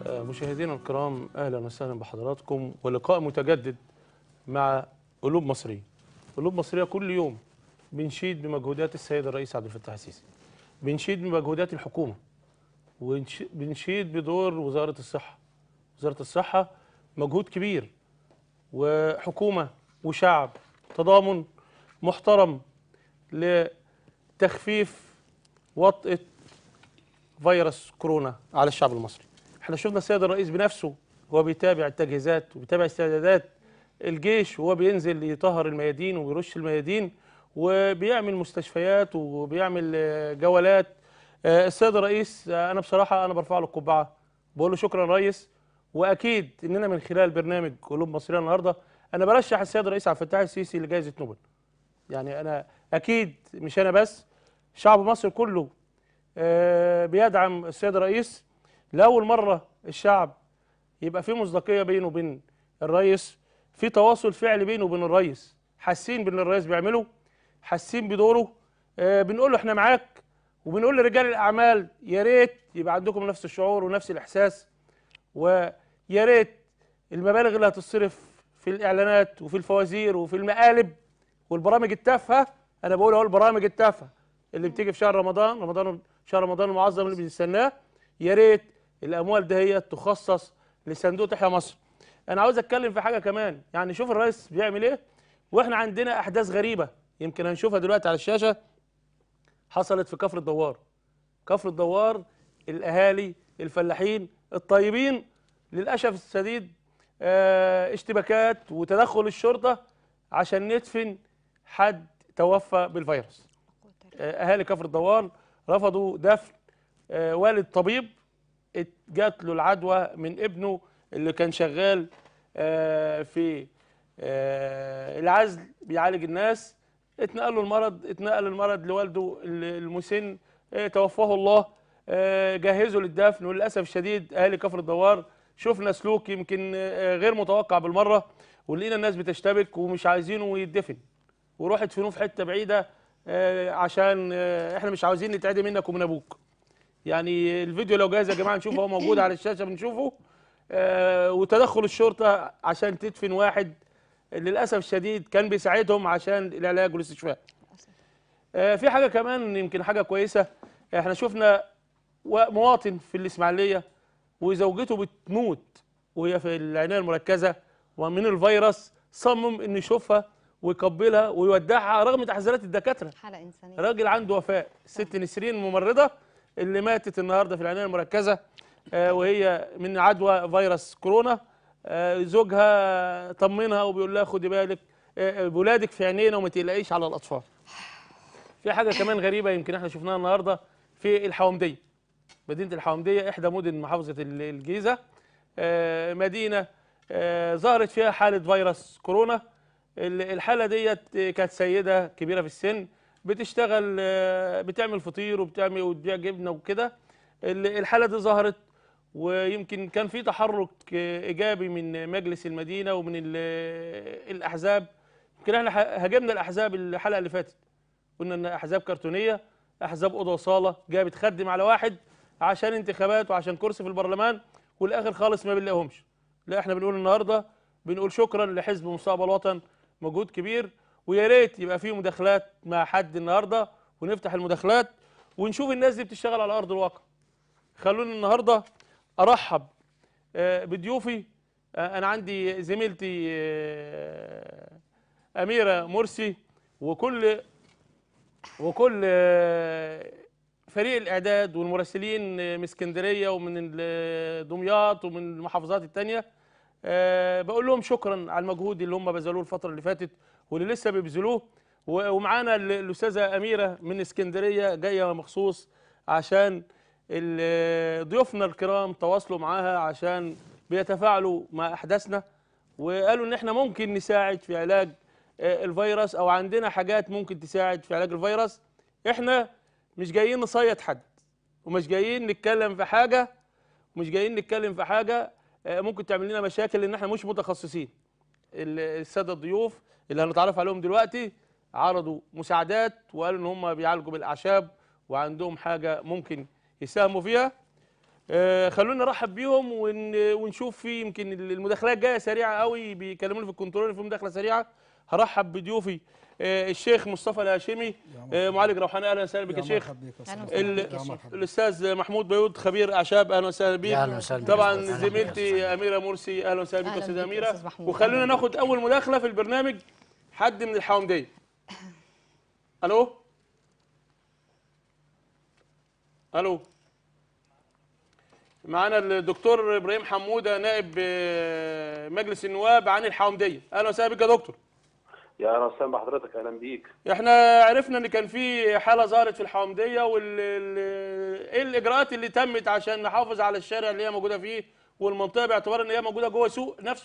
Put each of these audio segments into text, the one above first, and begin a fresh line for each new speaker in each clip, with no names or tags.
مشاهدينا الكرام اهلا وسهلا بحضراتكم ولقاء متجدد مع قلوب مصريه. قلوب مصريه كل يوم بنشيد بمجهودات السيد الرئيس عبد الفتاح السيسي. بنشيد بمجهودات الحكومه. وبنشيد بدور وزاره الصحه. وزاره الصحه مجهود كبير وحكومه وشعب تضامن محترم لتخفيف وطأة فيروس كورونا على الشعب المصري. احنا شفنا السيد الرئيس بنفسه وهو بيتابع التجهيزات وبيتابع استعدادات الجيش وهو بينزل يطهر الميادين وبيرش الميادين وبيعمل مستشفيات وبيعمل آه، جولات آه، السيد الرئيس آه، انا بصراحه انا برفع له القبعه بقول له شكرا ريس واكيد اننا من خلال برنامج قلوب مصريه النهارده انا برشح السيد الرئيس عبد الفتاح السيسي لجائزه نوبل يعني انا اكيد مش انا بس شعب مصر كله آه، بيدعم السيد الرئيس لاول مره الشعب يبقى في مصداقيه بينه وبين الرئيس في تواصل فعلي بينه وبين الرئيس حاسين باللي الرئيس بيعمله حاسين بدوره آه، بنقول له احنا معاك وبنقول لرجال الاعمال يا ريت يبقى عندكم نفس الشعور ونفس الاحساس ويا ريت المبالغ اللي هتصرف في الاعلانات وفي الفوازير وفي المقالب والبرامج التافهه انا بقول اهو البرامج التافهه اللي بتيجي في شهر رمضان رمضان شهر رمضان المعظم اللي بنستناه يا ريت الاموال ده هي تخصص لصندوق تحيا مصر انا عاوز اتكلم في حاجه كمان يعني شوف الرئيس بيعمل ايه واحنا عندنا احداث غريبه يمكن هنشوفها دلوقتي على الشاشه حصلت في كفر الدوار كفر الدوار الاهالي الفلاحين الطيبين للاسف الشديد آه، اشتباكات وتدخل الشرطه عشان ندفن حد توفى بالفيروس آه، اهالي كفر الدوار رفضوا دفن آه، والد طبيب ات- جات له العدوى من ابنه اللي كان شغال آه، في آه، العزل بيعالج الناس اتنقل له المرض اتنقل المرض لوالده ال- المسن آه، توفاه الله آه، جهزوا للدفن وللاسف الشديد اهالي كفر الدوار شفنا سلوك يمكن آه، غير متوقع بالمره ولقينا الناس بتشتبك ومش عايزينه يدفن وروح ادفنوه في حته بعيده آه، عشان آه، احنا مش عاوزين نتعدي منك ومن ابوك يعني الفيديو لو جاهز يا جماعه نشوفه هو موجود على الشاشه بنشوفه آه، وتدخل الشرطه عشان تدفن واحد للاسف الشديد كان بيساعدهم عشان العلاج والاستشفاء. آه، في حاجه كمان يمكن حاجه كويسه احنا شفنا و- مواطن في الاسماعيليه وزوجته بتموت وهي في العنايه المركزه ومن الفيروس صمم انه يشوفها ويقبلها ويودعها رغم تحذيرات الدكاتره
حالة إنسانية
راجل عنده وفاء ست نسرين الممرضه اللي ماتت النهارده في العنايه المركزه آه، وهي من عدوى فيروس كورونا آه، زوجها طمنها وبيقول لها خدي بالك آه، آه، ولادك في عينينا وما تقلقيش على الاطفال. في حاجه كمان غريبه يمكن احنا شفناها النهارده في الحومديه. مدينه الحومديه احدى مدن محافظه ال- الجيزه آه، مدينه آه، ظهرت فيها حاله فيروس كورونا ال- الحاله ديت كانت سيده كبيره في السن بتشتغل آه، بتعمل فطير وبتعمل وتبيع جبنه وكده ال- الحاله دي ظهرت ويمكن كان في تحرك آه، ايجابي من مجلس المدينه ومن ال- الاحزاب يمكن احنا ح- هاجمنا الاحزاب الحلقه اللي فاتت قلنا ان احزاب كرتونيه احزاب اوضه وصاله جايه بتخدم على واحد عشان انتخابات وعشان كرسي في البرلمان والاخر خالص ما بنلاقيهمش لا احنا بنقول النهارده بنقول شكرا لحزب مستقبل وطن مجهود كبير ويا ريت يبقى فيه مداخلات مع حد النهارده ونفتح المداخلات ونشوف الناس دي بتشتغل على ارض الواقع خلوني النهارده ارحب آه، بضيوفي آه، انا عندي زميلتي آه، اميره مرسي وكل وكل آه، فريق الاعداد والمراسلين آه، من اسكندريه ومن ال- دمياط ومن المحافظات التانيه آه، بقول لهم شكرا على المجهود اللي هم بذلوه الفتره اللي فاتت واللي لسه بيبذلوه و- ومعانا ال- الاستاذه اميره من اسكندريه جايه مخصوص عشان ال- ضيوفنا الكرام تواصلوا معاها عشان بيتفاعلوا مع احداثنا وقالوا ان احنا ممكن نساعد في علاج آه، الفيروس او عندنا حاجات ممكن تساعد في علاج الفيروس احنا مش جايين نصيد حد ومش جايين نتكلم في حاجه ومش جايين نتكلم في حاجه آه، ممكن تعمل لنا مشاكل لان احنا مش متخصصين ال- الساده الضيوف اللي هنتعرف عليهم دلوقتي عرضوا مساعدات وقالوا ان هم بيعالجوا بالاعشاب وعندهم حاجه ممكن يساهموا فيها آه، خلونا نرحب بيهم ون- ونشوف في يمكن المداخلات جايه سريعه قوي بيكلموني في الكنترول في مداخله سريعه هرحب بضيوفي آه، الشيخ مصطفى الهاشمي آه، معالج روحاني اهلا وسهلا بك يا شيخ
مرحبا بك
أهلا
أستاذ.
وسهلا
ال-
بك يا شيخ.
الاستاذ محمود بيوت خبير اعشاب اهلا وسهلا بيك
يا أهلا وسهلا بك.
طبعا
أهلا
زميلتي اميره مرسي اهلا وسهلا بك
أهلا
يا استاذه
بك يا
اميره
أستاذ محمود.
وخلونا
أهلا
ناخد اول مداخله في البرنامج حد من الحومديه الو الو معانا الدكتور ابراهيم حموده نائب آه، مجلس النواب عن الحومديه اهلا وسهلا بك يا دكتور
يا اهلا وسهلا بحضرتك اهلا بيك
احنا عرفنا ان كان في حاله ظهرت في الحومديه وال ال- ايه الاجراءات اللي تمت عشان نحافظ على الشارع اللي هي موجوده فيه والمنطقه باعتبار ان هي موجوده جوه سوق نفسه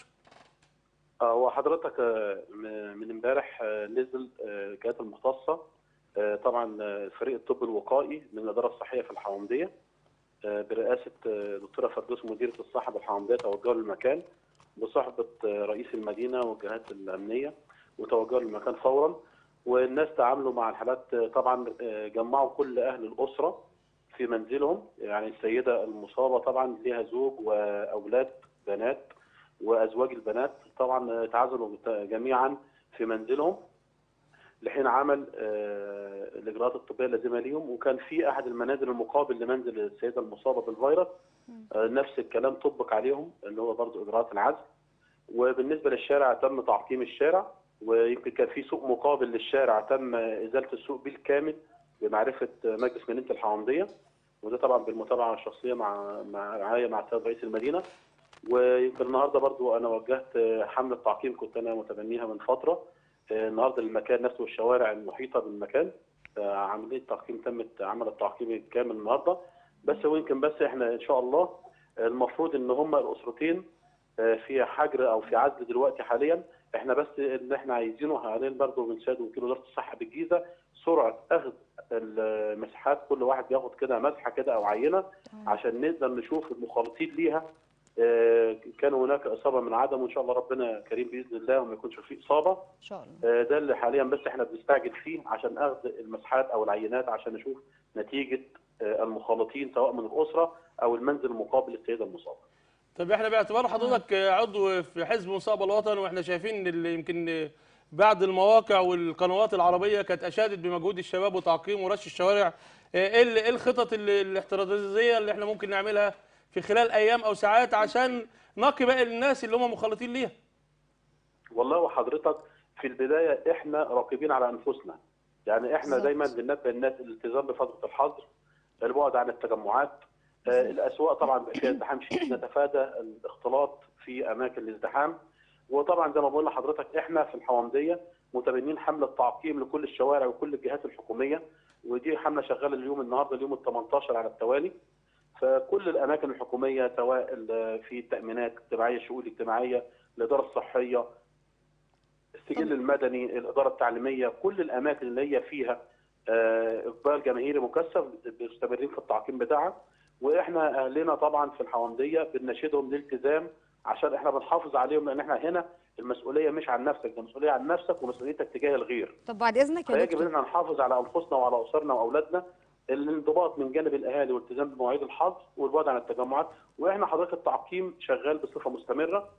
آه، هو حضرتك آه، م- من امبارح آه، نزل آه، الجهات المختصه آه، طبعا آه، فريق الطب الوقائي من الاداره الصحيه في الحومديه آه، برئاسه آه، دكتوره فردوس مديره الصحه بالحومديه توجهوا للمكان بصحبه آه، رئيس المدينه والجهات الامنيه وتوجهوا للمكان فورا والناس تعاملوا مع الحالات آه، طبعا آه، جمعوا كل اهل الاسره في منزلهم يعني السيده المصابه طبعا ليها زوج واولاد بنات وازواج البنات طبعا تعزلوا جميعا في منزلهم لحين عمل آه، الاجراءات الطبيه اللازمه ليهم وكان في احد المنازل المقابل لمنزل السيده المصابه بالفيروس آه، نفس الكلام طبق عليهم اللي هو برضو اجراءات العزل وبالنسبه للشارع تم تعقيم الشارع ويمكن كان في سوق مقابل للشارع تم ازاله السوق بالكامل بمعرفه مجلس مدينه الحومديه وده طبعا بالمتابعه الشخصيه مع مع رعايه مع السيد رئيس المدينه ويمكن النهارده برضو انا وجهت حمله تعقيم كنت انا متبنيها من فتره النهارده المكان نفسه والشوارع المحيطه بالمكان عمليه تعقيم تمت عمل التعقيم الكامل النهارده بس هو يمكن بس احنا ان شاء الله المفروض ان هم الاسرتين في حجر او في عزل دلوقتي حاليا احنا بس اللي احنا عايزينه حاليا برضه من سيد وكيل وزاره الصحه بالجيزه سرعه اخذ المساحات كل واحد بياخد كده مسحه كده او عينه عشان نقدر نشوف المخالطين ليها آه، كان هناك اصابه من عدم وان شاء الله ربنا كريم باذن الله وما يكونش فيه اصابه
ان شاء الله
آه، ده اللي حاليا بس احنا بنستعجل فيه عشان اخذ المسحات او العينات عشان نشوف نتيجه آه، المخالطين سواء من الاسره او المنزل المقابل للسيده المصابه.
طب احنا باعتبار حضرتك عضو في حزب مصاب الوطن واحنا شايفين اللي يمكن بعض المواقع والقنوات العربيه كانت اشادت بمجهود الشباب وتعقيم ورش الشوارع ايه ال- إيه الخطط اللي- الاحترازيه اللي احنا ممكن نعملها في خلال ايام او ساعات عشان نقي باقي الناس اللي هم مخالطين ليها
والله وحضرتك في البدايه احنا راقبين على انفسنا يعني احنا
بالظبط.
دايما بننبه الناس الالتزام بفتره الحظر البعد عن التجمعات آه، الاسواق طبعا بقى فيها ازدحام شديد نتفادى الاختلاط في اماكن الازدحام وطبعا زي ما بقول لحضرتك احنا في الحومديه متبنين حمله تعقيم لكل الشوارع وكل الجهات الحكوميه ودي حمله شغاله اليوم النهارده اليوم ال 18 على التوالي فكل الاماكن الحكوميه سواء ال- في التامينات الاجتماعيه الشؤون الاجتماعيه الاداره الصحيه السجل المدني الاداره التعليميه كل الاماكن اللي هي فيها آه، اقبال جماهيري مكثف مستمرين في التعقيم بتاعها واحنا اهلنا طبعا في الحومديه بنناشدهم للالتزام عشان احنا بنحافظ عليهم لان احنا هنا المسؤوليه مش عن نفسك ده مسؤوليه عن نفسك ومسؤوليتك تجاه الغير
طب بعد اذنك يا
فيجب
دكتور
ان احنا نحافظ على انفسنا وعلى اسرنا واولادنا الانضباط من جانب الاهالي والالتزام بمواعيد الحظر والبعد عن التجمعات واحنا حضرتك التعقيم شغال بصفه مستمره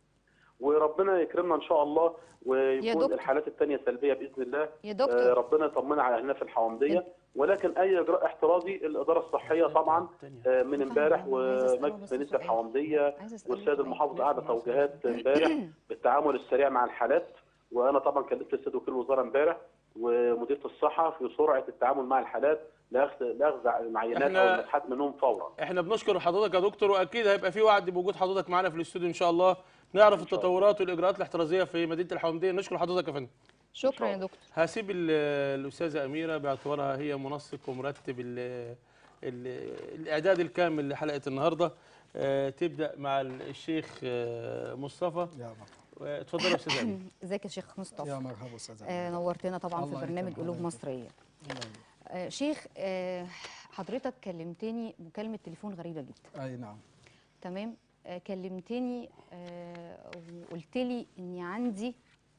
وربنا يكرمنا ان شاء الله ويكون
دكتور.
الحالات الثانيه سلبيه باذن الله
يا
آه،
دكتور
ربنا يطمنا على اهلنا في الحومديه ولكن اي اجراء احترازي الاداره الصحيه طبعا آه، من امبارح
أنا عايزة أسأله بس
ومجلس مدينه
سؤال.
الحومديه
عايزة أسأله
والسيد
سؤال.
المحافظ اعلى توجيهات امبارح بالتعامل السريع مع الحالات وانا طبعا كلمت السيد وكيل الوزاره امبارح ومديريه الصحه في سرعه التعامل مع الحالات لاخذ لاخذ العينات
إحنا-
او المسحات منهم فورا
احنا بنشكر حضرتك يا دكتور واكيد هيبقى في وعد بوجود حضرتك معانا في الاستوديو ان شاء الله نعرف
إن شاء
التطورات والاجراءات الاحترازيه في مدينه الحومديه نشكر حضرتك يا فندم
شكرا يا دكتور
هسيب ال- الاستاذه اميره باعتبارها هي منسق ومرتب ال ال الاعداد الكامل لحلقه النهارده آه، تبدا مع الشيخ آه، مصطفى
يا مرحبا
اتفضل يا استاذ امير
ازيك يا شيخ مصطفى
يا مرحبا استاذ
آه
عبد
نورتنا طبعا في
الله
برنامج
يكرمك،
قلوب
الله
مصريه
الله
آه شيخ آه حضرتك كلمتني مكالمه تليفون غريبه جدا
اي نعم
تمام آه كلمتني آه وقلت لي اني عندي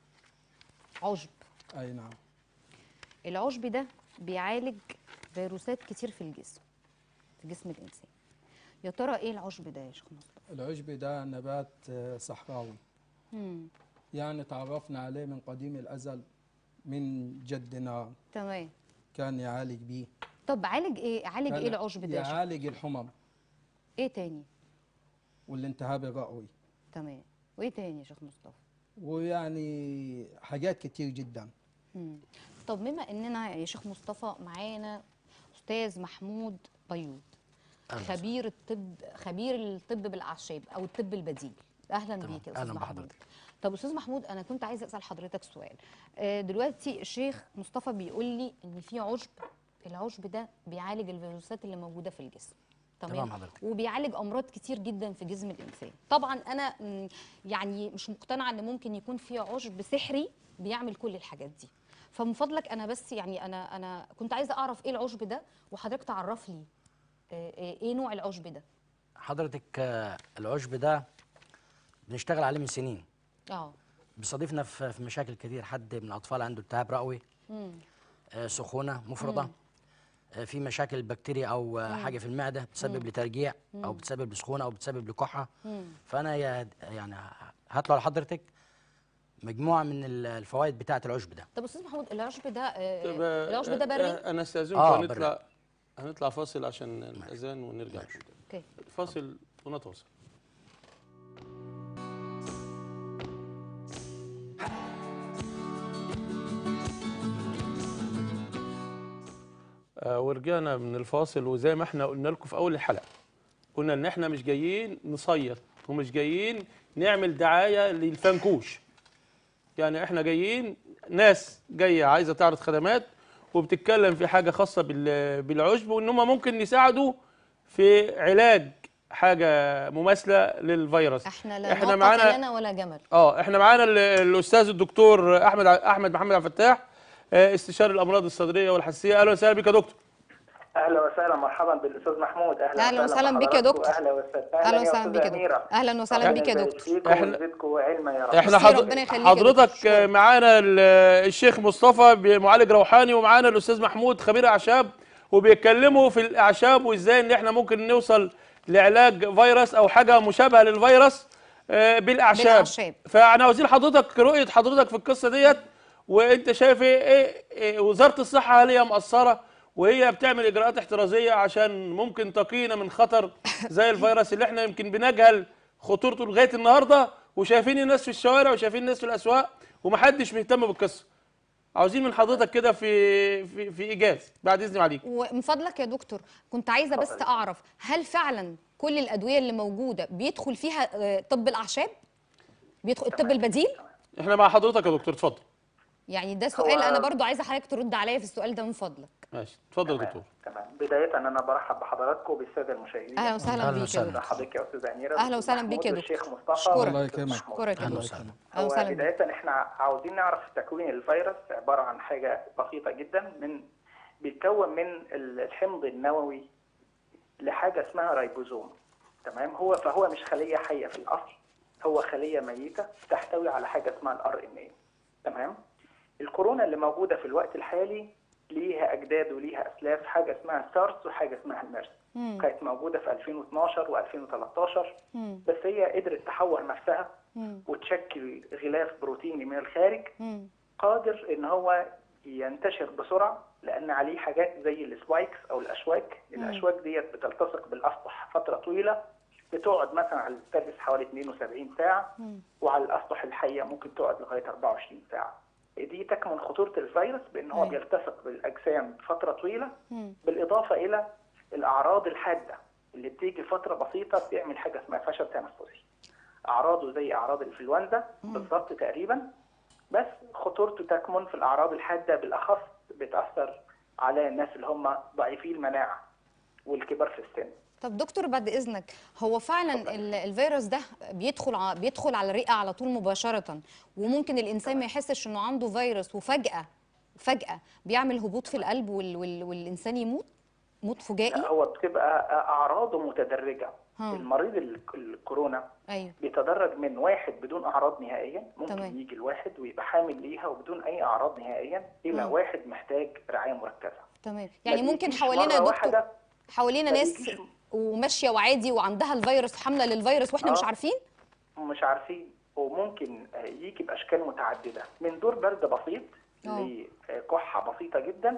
عشب
اي نعم
العشب ده بيعالج فيروسات كتير في الجسم في جسم الانسان يا ترى ايه العشب ده يا شيخ مصطفى
العشب ده نبات آه، صحراوي
مم.
يعني تعرفنا عليه من قديم الأزل من جدنا
تمام
كان يعالج بيه
طب عالج ايه عالج
كان
ايه العشب ده يا شيخ
يعالج الحمم
ايه تاني
والالتهاب الرئوي
تمام وايه تاني يا شيخ مصطفى
ويعني حاجات كتير جدا
مم. طب بما اننا يا شيخ مصطفى معانا استاذ محمود بيوض
أهلا وسهلا.
خبير الطب خبير الطب بالاعشاب او الطب البديل اهلا
تمام.
بيك يا استاذ
أهلا
محمود
بحضرتك.
طب استاذ محمود انا كنت عايزه اسال حضرتك سؤال آه، دلوقتي الشيخ مصطفى بيقول لي ان في عشب العشب ده بيعالج الفيروسات اللي موجوده في الجسم
تمام حضرتك.
وبيعالج امراض كتير جدا في جسم الانسان طبعا انا مم، يعني مش مقتنعه ان ممكن يكون في عشب سحري بيعمل كل الحاجات دي فمن فضلك انا بس يعني انا انا كنت عايزه اعرف ايه العشب ده وحضرتك تعرف لي آه، آه، ايه نوع العشب ده
حضرتك آه، العشب ده بنشتغل عليه من سنين
اه
بيستضيفنا في في مشاكل كتير حد من الاطفال عنده التهاب رئوي
مم.
آه، سخونه مفرطه آه، في مشاكل بكتيريا او آه، حاجه في المعده بتسبب لترجيع او بتسبب لسخونه او بتسبب لكحه
مم.
فانا يا يعني هطلع لحضرتك مجموعه من ال- الفوائد بتاعه العشب ده
طب استاذ محمود العشب ده آه،
طب،
آه، العشب ده بري
آه، انا استاذنكم
آه،
هنطلع هنطلع فاصل عشان الاذان ونرجع
اوكي
فاصل ونتواصل آه، ورجعنا من الفاصل وزي ما احنا قلنا لكم في اول الحلقه قلنا ان احنا مش جايين نصيط ومش جايين نعمل دعايه للفنكوش يعني احنا جايين ناس جايه عايزه تعرض خدمات وبتتكلم في حاجه خاصه بال- بالعشب وان هم ممكن يساعدوا في علاج حاجه مماثله للفيروس
احنا لا
احنا
ناقة
معانا
لنا ولا جمل
اه احنا معانا ال- الاستاذ الدكتور احمد ع- احمد محمد عبد الفتاح آه، استشاري الامراض الصدريه والحساسيه اهلا وسهلا بك يا دكتور
اهلا وسهلا مرحبا بالاستاذ محمود اهلا,
أهلا وسهلا بك يا
بحضراتكم.
دكتور.
اهلا وسهلا
اهلا
يا
وسهلا
أستاذة
بك يا
أميرة.
دكتور اهلا وسهلا
ربنا
بك يا
يبارك
دكتور
فيكم
إحنا-
ويزيدكم علما يا رب
احنا
ميرسي،
حضر...
ربنا يخليك يا دكتور.
حضرتك
شكراً.
معانا ال- الشيخ مصطفى معالج روحاني ومعانا الاستاذ محمود خبير اعشاب وبيتكلموا في الاعشاب وازاي ان احنا ممكن نوصل لعلاج فيروس او حاجه مشابهه للفيروس آه، بالاعشاب
بالأعشاب.
فانا عاوزين حضرتك رؤيه حضرتك في القصه ديت وانت شايف ايه, إيه, إيه وزاره الصحه هل هي مقصره وهي بتعمل اجراءات احترازيه عشان ممكن تقينا من خطر زي الفيروس اللي احنا يمكن بنجهل خطورته لغايه النهارده وشايفين الناس في الشوارع وشايفين الناس في الاسواق ومحدش مهتم بالقصه عاوزين من حضرتك كده في في في ايجاز بعد اذن عليك
ومن فضلك يا دكتور كنت عايزه بس اعرف هل فعلا كل الادويه اللي موجوده بيدخل فيها آه، طب الاعشاب بيدخل الطب البديل
احنا مع حضرتك يا دكتور اتفضل
يعني ده سؤال انا برضو عايزه حضرتك ترد عليا في السؤال ده من فضلك
ماشي اتفضل يا دكتور
تمام بدايه انا برحب بحضراتكم وبالساده المشاهدين
اهلا وسهلا
أهلا
بيك يا
وسهلا.
دكتور
حضرتك يا استاذ اميره
أهلا
والأستاذ
وسهلا بيك يا
محمود
دكتور.
والشيخ مصطفى
أشكرك.
الله
والأستاذ
يكرمك.
محمود.
اشكرك يا
أهلا
دكتور
وسهلا.
اهلا
هو
وسهلا بيك
بداية احنا عاوزين نعرف تكوين الفيروس عبارة عن حاجة بسيطة جدا من بيتكون من الحمض النووي لحاجة اسمها ريبوزوم تمام هو فهو مش خلية حية في الأصل هو خلية ميتة تحتوي على حاجة اسمها الار ان اي تمام الكورونا اللي موجودة في الوقت الحالي ليها أجداد وليها أسلاف حاجة اسمها سارس وحاجة اسمها الميرس
مم.
كانت موجودة في 2012 و2013
مم.
بس هي قدرت تحور نفسها
مم.
وتشكل غلاف بروتيني من الخارج
مم.
قادر ان هو ينتشر بسرعه لان عليه حاجات زي السبايكس او الاشواك الاشواك ديت بتلتصق بالاسطح فتره طويله بتقعد مثلا على السيرفس حوالي 72 ساعه
مم.
وعلى الاسطح الحيه ممكن تقعد لغايه 24 ساعه دي تكمن خطوره الفيروس بان هو
أيوة.
بيلتصق بالاجسام فتره طويله
مم.
بالاضافه الى الاعراض الحاده اللي بتيجي فتره بسيطه بتعمل حاجه اسمها فشل تنفسي اعراضه زي اعراض الانفلونزا بالظبط تقريبا بس خطورته تكمن في الاعراض الحاده بالاخص بتاثر على الناس اللي هم ضعيفي المناعه والكبار في السن
طب دكتور بعد اذنك هو فعلا ال- الفيروس ده بيدخل ع- بيدخل على الرئه على طول مباشره وممكن الانسان ما يحسش انه عنده فيروس وفجاه فجاه بيعمل هبوط في القلب وال وال والانسان يموت موت فجائي
لا هو بتبقى اعراضه متدرجه
ها.
المريض ال- الكورونا
ايوه
بيتدرج من واحد بدون اعراض نهائيا ممكن
تمام.
يجي الواحد ويبقى حامل ليها وبدون اي اعراض نهائيا الى
مم.
واحد محتاج رعايه مركزه
تمام
ما
يعني ممكن
بيجيش
حوالينا يا
مرة
دكتور
واحدة
حوالينا
ما
ناس
بيجيش-
وماشيه وعادي وعندها الفيروس حامله للفيروس واحنا
آه.
مش عارفين
مش عارفين وممكن آه، يجي باشكال متعدده من دور برد بسيط
آه.
لكحه بسيطه جدا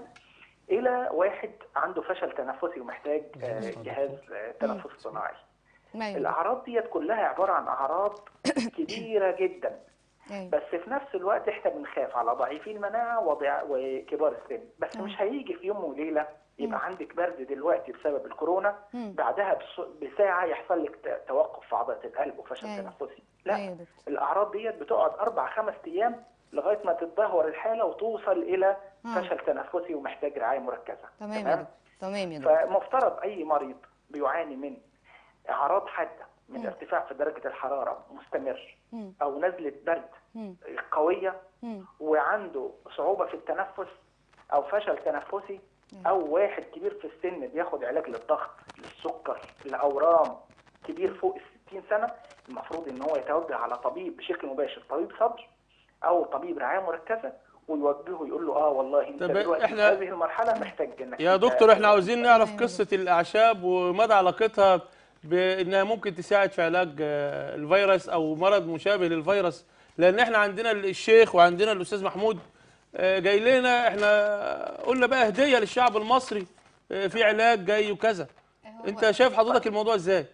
الى واحد عنده فشل تنفسي ومحتاج آه، جهاز آه، تنفس صناعي
ايوه
الاعراض ديت كلها عباره عن اعراض كبيره جدا
ايوه
بس في نفس الوقت احنا بنخاف على ضعيفي المناعه وضع- وكبار السن بس
آه.
مش هيجي في يوم وليله يبقى عندك برد دلوقتي بسبب الكورونا
مم.
بعدها بس- بساعه يحصل لك ت- توقف في عضله القلب وفشل
أيوة.
تنفسي لا
ايوه يا دكتور
الاعراض ديت بتقعد اربع خمس ايام لغايه ما تتدهور الحاله وتوصل الى
آه.
فشل تنفسي ومحتاج رعايه مركزه
تمام يا دكتور تمام يا دكتور
فمفترض اي مريض بيعاني من اعراض حاده من
مم.
ارتفاع في درجه الحراره مستمر
مم.
او نزله برد
مم.
قويه
مم.
وعنده صعوبه في التنفس او فشل تنفسي او واحد كبير في السن بياخد علاج للضغط للسكر لاورام كبير فوق ال 60 سنه المفروض ان هو يتوجه على طبيب بشكل مباشر طبيب صدر او طبيب رعايه مركزه ويوجهه يقول له اه والله انت
طب
دلوقتي
إحنا-
في هذه المرحله محتاج انك
يا
أنت-
دكتور احنا عاوزين نعرف قصة الأعشاب ومدى علاقتها بأنها ممكن تساعد في علاج آه، الفيروس أو مرض مشابه للفيروس لأن احنا عندنا الشيخ وعندنا الأستاذ محمود آه، جاي لنا احنا قلنا بقى هدية للشعب المصري آه، في علاج جاي وكذا انت شايف حضرتك الموضوع ازاي؟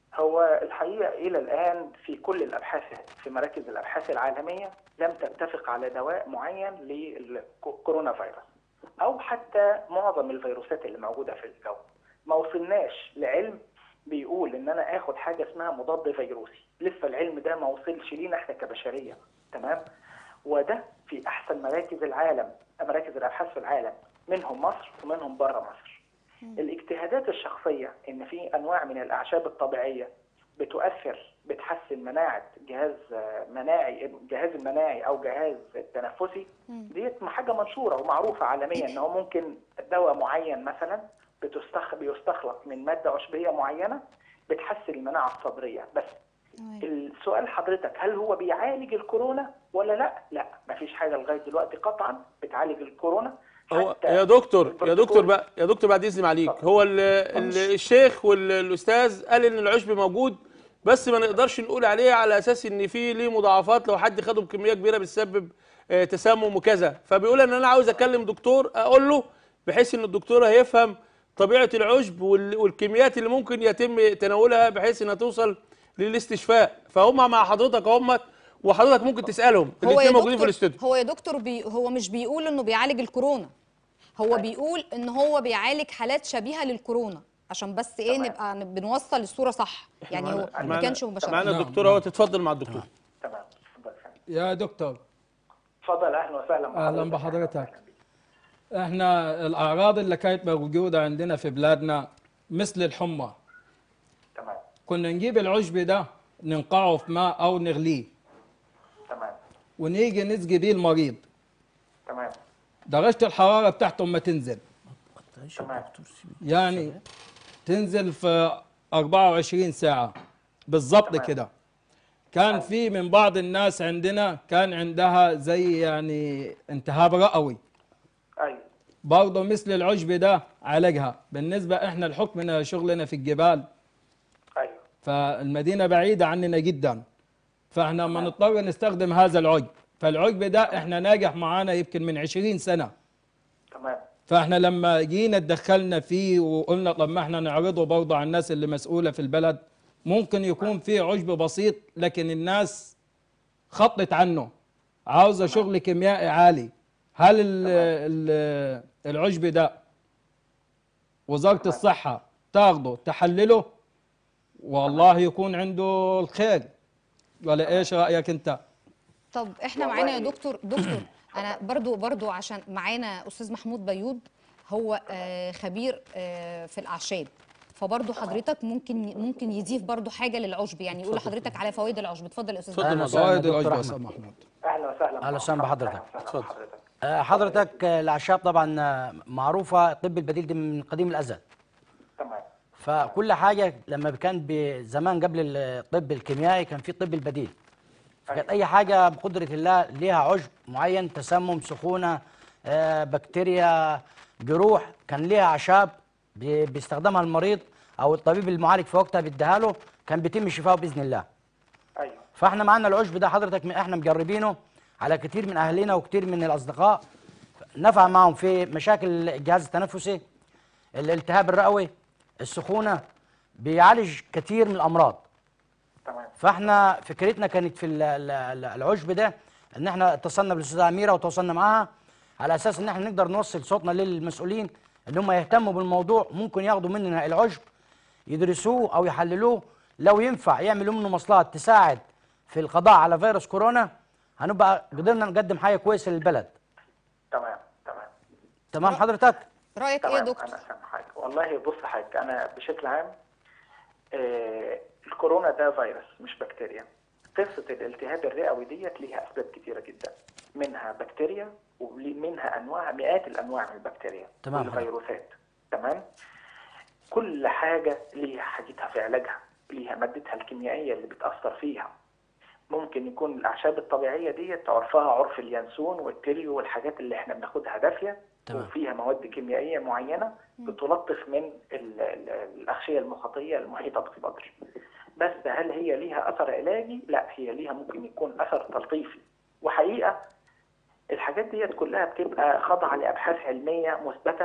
هو الحقيقة إلى الآن في كل الأبحاث في مراكز الأبحاث العالمية لم تتفق على دواء معين للكورونا فيروس أو حتى معظم الفيروسات اللي موجودة في الجو ما وصلناش لعلم بيقول إن أنا آخد حاجة اسمها مضاد فيروسي لسه العلم ده ما وصلش لينا إحنا كبشرية تمام وده في أحسن مراكز العالم مراكز الأبحاث في العالم منهم مصر ومنهم بره مصر الاجتهادات الشخصية إن في أنواع من الأعشاب الطبيعية بتؤثر بتحسن مناعة جهاز آه، مناعي الجهاز المناعي أو جهاز التنفسي ديت حاجة منشورة ومعروفة عالميا إن هو ممكن دواء معين مثلا بتستخ... بيستخلص من مادة عشبية معينة بتحسن المناعة الصدرية بس
تمام.
السؤال حضرتك هل هو بيعالج الكورونا ولا لا؟ لا مفيش حاجة لغاية دلوقتي قطعا بتعالج الكورونا
هو
حتى
يا دكتور يا
البروتوكول-
دكتور بقى يا دكتور بعد اذن عليك
اتفضل.
هو ال ال الشيخ والاستاذ قال ان العشب موجود بس ما نقدرش نقول عليه على اساس ان في ليه مضاعفات لو حد خده بكميه كبيره بتسبب آه، تسمم وكذا فبيقول ان انا عاوز اكلم دكتور اقول له بحيث ان الدكتور هيفهم طبيعه العشب وال- والكميات اللي ممكن يتم تناولها بحيث انها توصل للاستشفاء فهم مع حضرتك هم وحضرتك ممكن تسالهم
هو يا
الاثنين موجودين في
دكتور
الاستوديو
هو يا دكتور بي هو مش بيقول انه بيعالج الكورونا هو بيقول ان هو بيعالج حالات شبيهه للكورونا عشان بس ايه
تمام.
نبقى ن- بنوصل الصوره صح يعني هو ما كانش مباشره
معانا
نعم،
الدكتور
نعم.
اهو تتفضل مع الدكتور
تمام اتفضل يا فندم.
يا دكتور
اتفضل اهلا وسهلا
أهلاً بحضرتك. احنا الاعراض اللي كانت موجوده عندنا في بلادنا مثل الحمى
تمام
كنا نجيب العشب ده ننقعه في ماء او نغليه
تمام
ونيجي نسقي بيه المريض
تمام
درجه الحراره بتاعته ما تنزل
تمام
يعني تنزل في 24 ساعة بالضبط
تمام.
كده كان في من بعض الناس عندنا كان عندها زي يعني التهاب رئوي
ايوه
برضه مثل العشب ده عالجها بالنسبة احنا الحكم شغلنا في الجبال
ايوه
فالمدينة بعيدة عننا جدا فاحنا ما نضطر نستخدم هذا العشب فالعشب ده احنا ناجح معانا يمكن من 20 سنة
تمام
فاحنا لما جينا اتدخلنا فيه وقلنا طب ما احنا نعرضه برضه على الناس اللي مسؤوله في البلد ممكن يكون فيه عشب بسيط لكن الناس خطت عنه عاوزه شغل كيميائي عالي هل ال ال العشب ده وزاره الصحه تاخده تحلله والله يكون عنده الخير ولا ايش رايك انت؟
طب احنا
والله-
معانا يا دكتور دكتور انا برضو برضو عشان معانا استاذ محمود بيوض هو آه خبير آه في الاعشاب فبرضو حضرتك ممكن ممكن يضيف برضو حاجه للعشب يعني يقول لحضرتك على فوائد العشب اتفضل يا استاذ
اتفضل
محمود.
يا أستاذ.
فوائد
دكتور
العشب يا
أحمد.
استاذ محمود
اهلا وسهلا
أهلا وسهلا بحضرتك.
أهلا وسهلا
اتفضل.
بحضرتك
آه، حضرتك آه، الاعشاب طبعا آه، معروفه الطب البديل دي من قديم الازل
تمام
فكل حاجه لما كان بزمان قبل الطب الكيميائي كان في الطب البديل فكانت اي حاجه بقدره الله ليها عشب معين تسمم سخونه آه، بكتيريا جروح كان ليها اعشاب بي- بيستخدمها المريض او الطبيب المعالج في وقتها بيديها له كان بيتم شفائه باذن الله
ايوه
فاحنا معانا العشب ده حضرتك م- احنا مجربينه على كتير من اهالينا وكتير من الاصدقاء نفع معهم في مشاكل الجهاز التنفسي الالتهاب الرئوي السخونه بيعالج كتير من الامراض
تمام
فاحنا فكرتنا كانت في ال- ال- ال- العشب ده ان احنا اتصلنا بالاستاذه اميره وتواصلنا معاها على اساس ان احنا نقدر نوصل صوتنا للمسؤولين ان هم يهتموا بالموضوع ممكن ياخدوا مننا العشب يدرسوه او يحللوه لو ينفع يعملوا منه مصلحه تساعد في القضاء على فيروس كورونا هنبقى قدرنا نقدم حاجه كويسه للبلد
تمام تمام
تمام حضرتك
رايك ايه يا
تمام
دكتور
انا فاهم حاجه والله بص حضرتك انا بشكل عام آه الكورونا ده فيروس مش بكتيريا قصه الالتهاب الرئوي ديت ليها اسباب كتيره جدا منها بكتيريا ومنها انواع مئات الانواع من البكتيريا
تمام.
والفيروسات تمام كل حاجه ليها حاجتها في علاجها ليها مادتها الكيميائيه اللي بتاثر فيها ممكن يكون الاعشاب الطبيعيه ديت عرفها عرف اليانسون والتريو والحاجات اللي احنا بناخدها دافيه
تمام.
وفيها مواد كيميائيه معينه بتلطف من ال- ال- الاغشيه المخاطيه المحيطه بالصدر بس هل هي ليها اثر علاجي لا هي ليها ممكن يكون اثر تلطيفي وحقيقه الحاجات ديت كلها بتبقى خاضعه لابحاث علميه مثبته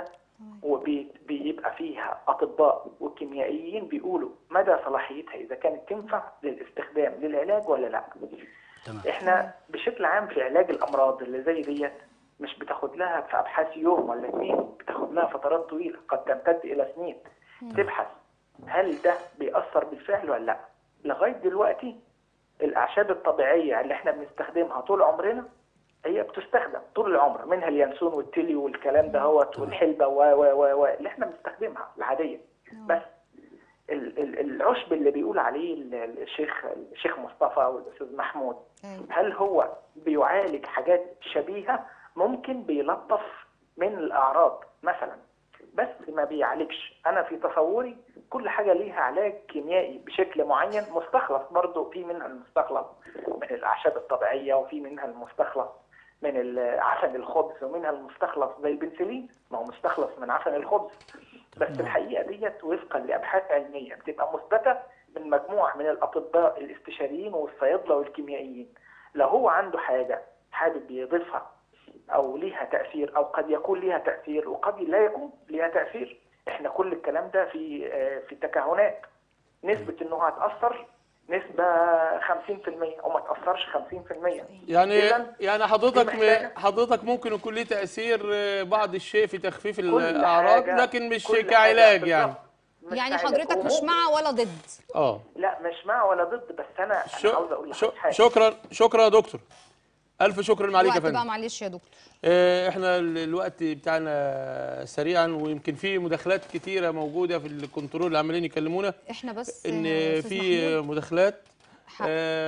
وبيبقى فيها اطباء وكيميائيين بيقولوا مدى صلاحيتها اذا كانت تنفع للاستخدام للعلاج ولا لا
تمام
احنا بشكل عام في علاج الامراض اللي زي ديت مش بتاخد لها في ابحاث يوم ولا اثنين بتاخد لها فترات طويله قد تمتد الى سنين تبحث هل ده بيأثر بالفعل ولا لا لغايه دلوقتي الاعشاب الطبيعيه اللي احنا بنستخدمها طول عمرنا هي بتستخدم طول العمر منها اليانسون والتلي والكلام ده هوت والحلبه و و و و اللي احنا بنستخدمها العاديه بس ال- ال- العشب اللي بيقول عليه ال- ال- الشيخ الشيخ مصطفى والاستاذ محمود
أيوة.
هل هو بيعالج حاجات شبيهه ممكن بيلطف من الاعراض مثلا بس ما بيعالجش انا في تصوري كل حاجه ليها علاج كيميائي بشكل معين مستخلص برضه في منها المستخلص من الاعشاب الطبيعيه وفي منها المستخلص من ال- عفن الخبز ومنها المستخلص زي البنسلين ما هو مستخلص من عفن الخبز بس الحقيقه ديت وفقا لابحاث علميه بتبقى مثبته من مجموعه من الاطباء الاستشاريين والصيادله والكيميائيين لو هو عنده حاجه حابب يضيفها او ليها تاثير او قد يكون ليها تاثير وقد لا يكون ليها تاثير احنا كل الكلام ده في آه، في تكهنات نسبه انه هتاثر نسبه 50% او ما تاثرش 50%
يعني
إذن
يعني حضرتك
دي محتاجة-
م- حضرتك ممكن يكون ليه تاثير آه، بعض الشيء في تخفيف
كل
الاعراض
حاجة-
لكن مش
كل
كعلاج
حاجة
يعني
بالظبط. مش
يعني
كعلاج.
حضرتك مش
وممكن-
مع ولا ضد
اه
لا مش مع ولا ضد بس انا انا
شو
عاوز اقول
شو
لحضرتك حاجه
شكرا شكرا يا دكتور الف شكر عليك يا
الوقت بقى
فندم
معلش يا دكتور
آه، احنا ال- الوقت بتاعنا سريعا ويمكن في مداخلات كتيره موجوده في الكنترول اللي عمالين يكلمونا
احنا بس
ان
آه، أستاذ
في
محمود.
مداخلات
ح-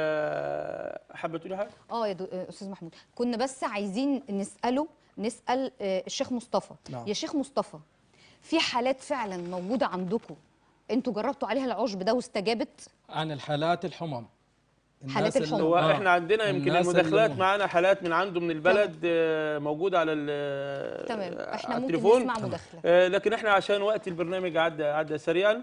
آه، حابه تقولي حاجه
اه يا دو... آه، استاذ محمود كنا بس عايزين نساله نسال آه، الشيخ مصطفى
نعم.
يا شيخ مصطفى في حالات فعلا موجوده عندكم انتوا جربتوا عليها العشب ده واستجابت
عن الحالات الحمم
حالات
الناس اللي-
الحمم.
هو
آه،
احنا عندنا يمكن
الناس اللي
المداخلات
هم-
معانا حالات من عنده من البلد آه، موجوده على ال-
تمام
آه،
احنا
على
ممكن
التليفون
نسمع مداخله
آه، لكن احنا عشان وقت البرنامج عدى عدى سريعا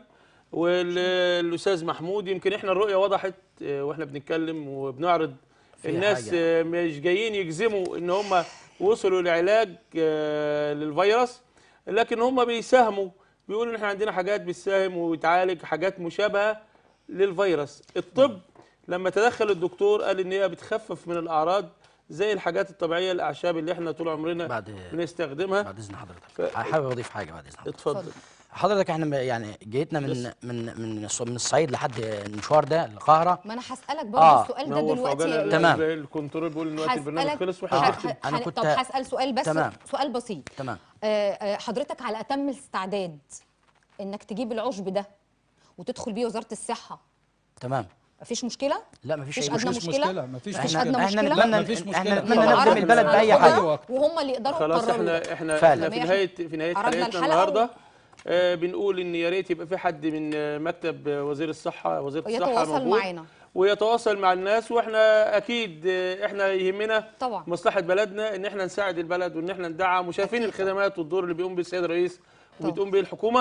والاستاذ محمود يمكن احنا الرؤيه وضحت آه، واحنا بنتكلم وبنعرض
في
الناس
حاجة.
آه، مش جايين يجزموا ان هم وصلوا لعلاج آه، للفيروس لكن هم بيساهموا بيقولوا ان احنا عندنا حاجات بتساهم وبتعالج حاجات مشابهه للفيروس الطب لما تدخل الدكتور قال ان هي بتخفف من الاعراض زي الحاجات الطبيعيه الاعشاب اللي احنا طول عمرنا
بعد
بنستخدمها
بعد اذن حضرتك
ف-
حابب اضيف حاجه بعد اذن حضرتك
اتفضل
حضرتك احنا م- يعني جيتنا من من من الص- من الصعيد لحد المشوار ده القاهره
ما انا هسالك برضه
آه،
السؤال
ما
ده
هو في
دلوقتي
عجالة
يا-
تمام.
الكنترول بيقول ان وقت البرنامج
هسألك
خلص
ح-
واحنا
ح-
أنا
حن-
كنت-
طب هسأل سؤال بس
تمام.
سؤال بسيط
تمام
آه، آه، حضرتك على أتم الاستعداد إنك تجيب العشب ده وتدخل بيه وزارة الصحة
تمام
مفيش مشكلة؟
لا مفيش
مفيش
اي
أدنى
مشكله
مفيش
مشكلة؟
مشكله مفيش
مفيش
مشكله
أدنى
احنا
مشكلة؟
لا،
نتمنى
مفيش
احنا
مشكلة.
نتمنى
هو
نخدم
عرض-
البلد باي
عرض
حاجه
ده وهم اللي يقدروا
خلاص
يقرروا
احنا احنا
فعلا.
احنا في
تمام.
نهايه في نهايه
عرضنا
حلقتنا
الحلقة
النهارده آه بنقول ان يا ريت يبقى في حد من آه، مكتب آه، وزير الصحه وزيره الصحه
ويتواصل
موجود
معانا.
ويتواصل مع الناس واحنا اكيد آه، احنا يهمنا
طبعا.
مصلحه بلدنا ان احنا نساعد البلد وان احنا ندعم وشايفين الخدمات والدور اللي بيقوم به السيد الرئيس وبتقوم به الحكومه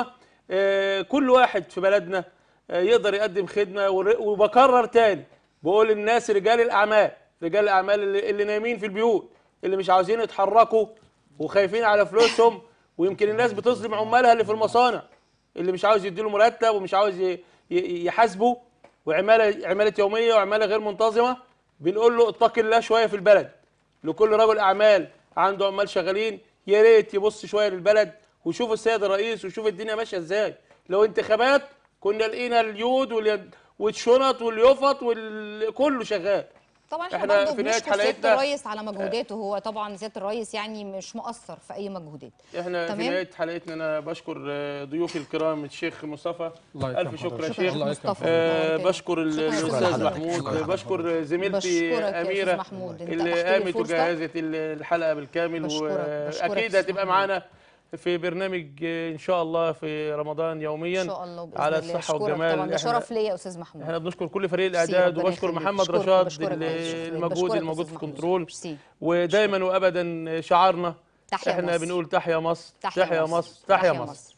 آه، كل واحد في بلدنا آه، يقدر يقدم خدمه ور- وبكرر تاني بقول للناس رجال الاعمال رجال الاعمال اللي, اللي نايمين في البيوت اللي مش عاوزين يتحركوا وخايفين على فلوسهم ويمكن الناس بتظلم عمالها اللي في المصانع اللي مش عاوز يديله مرتب ومش عاوز ي- ي- يحاسبه وعماله عماله يوميه وعماله غير منتظمه بنقول له اتق الله شويه في البلد لكل رجل اعمال عنده عمال شغالين يا ريت يبص شويه للبلد ويشوف السيد الرئيس ويشوف الدنيا ماشيه ازاي لو انتخابات كنا لقينا اليود واليد- والشنط واليفط وكله شغال
طبعا احنا,
إحنا
برضه
في نهاية
بنشكر سياده
حلقتنا-
الرئيس على مجهوداته هو طبعا سياده الرئيس يعني مش مقصر في اي مجهودات
احنا في
تمام.
نهايه حلقتنا انا بشكر آه، ضيوفي الكرام الشيخ مصطفى
الله
الف
يكرم
شكر يا
حضرتك.
شيخ
الله يكرم
مصطفى.
آه
نورتنا.
بشكر ال-
شكراً
الاستاذ
لحضرتك.
محمود بشكر زميلتي
بشكرك يا أستاذ
اميره
محمود. أنت
اللي
أتحت لي
قامت
فرصة.
وجهزت ال- الحلقه بالكامل
بشكرك. بشكرك
واكيد
يا
هتبقى
أستاذ
معانا في برنامج آه، ان شاء الله في رمضان يوميا
ان شاء الله باذن
على
الله
الصحه
أشكرك
والجمال
طبعا ده
إحنا-
شرف ليا يا استاذ محمود
احنا بنشكر كل فريق
ميرسي،
الاعداد
ربنا
وبشكر
يخليك.
محمد
بشكرك-
رشاد
بشكرك
ال-
يا أستاذ.
المجهود
بشكرك يا
الموجود
أستاذ
في
محمود.
كنترول
ميرسي.
ودايما وابدا شعارنا
تحيا
احنا
مصر.
بنقول تحيا مصر
تحيا
تحيا
مصر.
مصر تحيا
تحيا
مصر
مصر.